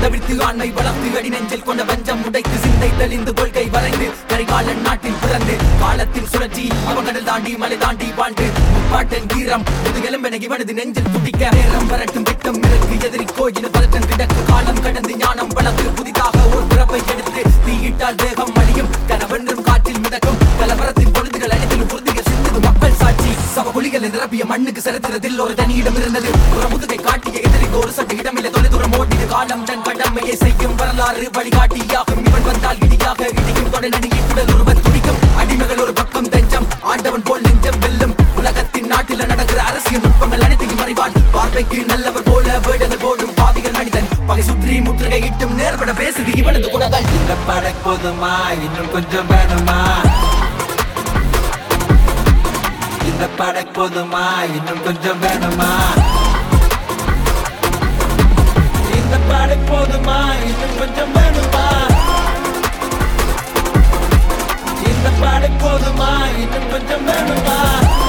தவிர்த்து ஆண்மை வளர்த்து அடி நெஞ்சில் கொண்ட வஞ்சம் உடைத்து சிந்தை தெளிந்து கொள்கை வரைந்து கரிகாலன் நாட்டில் பிறந்து காலத்தில் சுழற்சி அவங்கடல் தாண்டி மலை தாண்டி வாழ்ந்து முப்பாட்டன் வீரம் முதுகெலும்பென இவனது நெஞ்சில் துடிக்க நேரம் வரட்டும் விட்டம் இருக்கு எதிரி கோயில் பதட்டம் கிடக்கு காலம் கடந்து ஞானம் வளர்ந்து புதிதாக ஒரு பிறப்பை எடுத்து தீயிட்டால் தேகம் அழியும் கனவென்றும் காற்றில் மிதக்கும் கலவரத்தின் பொழுதுகள் அனைத்திலும் உறுதிகள் சிந்தது மக்கள் சாட்சி சவ குழிகளை நிரப்பிய மண்ணுக்கு சரித்திரத்தில் ஒரு தனி இடம் இருந்தது ஒரு முதுகை காட்டிய எதிரிக்கு ஒரு சட்டு இடமில்லை தொலை தூரம் ஓட்டிய காலம் தன் கடமையை செய்யும் வரலாறு வழிகாட்டியாகும் இவன் வந்தால் இடியாக இடிக்கும் தொடை நடுங்கி குடல் ஒருவர் துடிக்கும் அடிமைகள் ஒரு பக்கம் தஞ்சம் ஆண்டவன் போல் நெஞ்சம் வெல்லும் உலகத்தின் நாட்டில் நடக்கிற அரசியல் நுட்பங்கள் அனைத்தையும் அறிவான் பார்வைக்கு நல்லவர் போல வேடங்கள் போடும் பாவிகள் மனிதன் பகை சுற்றி முற்றுகையிட்டும் நேர்பட பேசுது இவனது குணங்கள் இந்த படை போதுமா இன்னும் கொஞ்சம் வேணுமா இந்த படை போதுமா இன்னும் கொஞ்சம் வேணுமா இந்த படை போதுமா இன்னும் கொஞ்சம் வேணுமா இந்த படை போதுமா இன்னும் கொஞ்சம் வேணுமா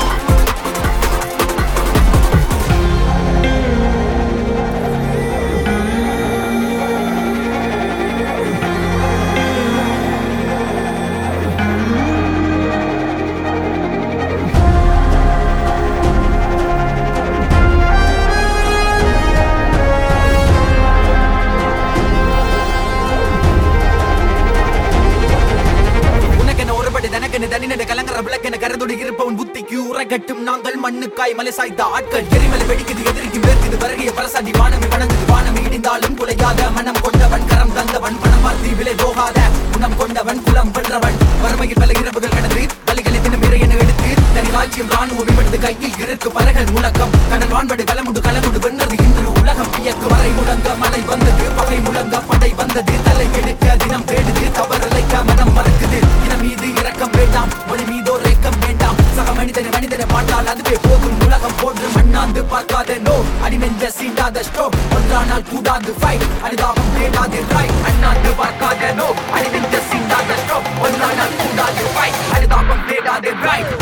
உனக்கென ஒருபடி தனக்கென தனிநட கலங்கர விளக்கென கருதுடி இருப்பவன் புத்திக்கு உரைகட்டும் நாங்கள் மண்ணுக்காய் மலை சாய்த்த ஆட்கள் எரிமலை வெடிக்குது எதிரிக்கு வேர்க்குது வருகைய பரசாடி வானமே வணங்குது வானமே இடிந்தாலும் குலையாத மனம் கொண்டவன் கரம் தந்தவன் பணம் மாற்றி விலை போகாத குணம் கொண்டவன் குலம் வென்றவன் வறுமையில் பல இரவுகள் கடந்து வலிகளை தினம் இறையென எடுத்து தனி ராஜ்யம் ராணுவம் எடுத்து கையில் இருக்கு பறகள் முழக்கம் கடல் வான்படு கலமுடு கலமுடு வென்றது இன்று உலகம் வியக்கு வரை முழங்க மலை வந்தது பகை முழங்க படை வந்தது தலை எடுக்க தினம் தேடுது தவறலைக்க மனம் மறக்குது இனம் மீது இரக்கம் வேண்டாம் மொழி மீதோ ரேக்கம் வேண்டாம் சக மனிதனை மனிதனை பார்த்தால் அதுவே போதும் உலகம் போன்று மண்ணாந்து பார்க்காத நோ அடிமெஞ்ச சீண்டாத ஸ்டோ ஒன்றானால் கூடாது ஃபைட் அனுதாபம் தேடாது ரைட் அண்ணாந்து பார்க்காத நோ அடிமெஞ்ச சீண்டாத ஸ்டோ ஒன்றானால் கூடாது ஃபைட் அனுதாபம் தேடாது ரைட்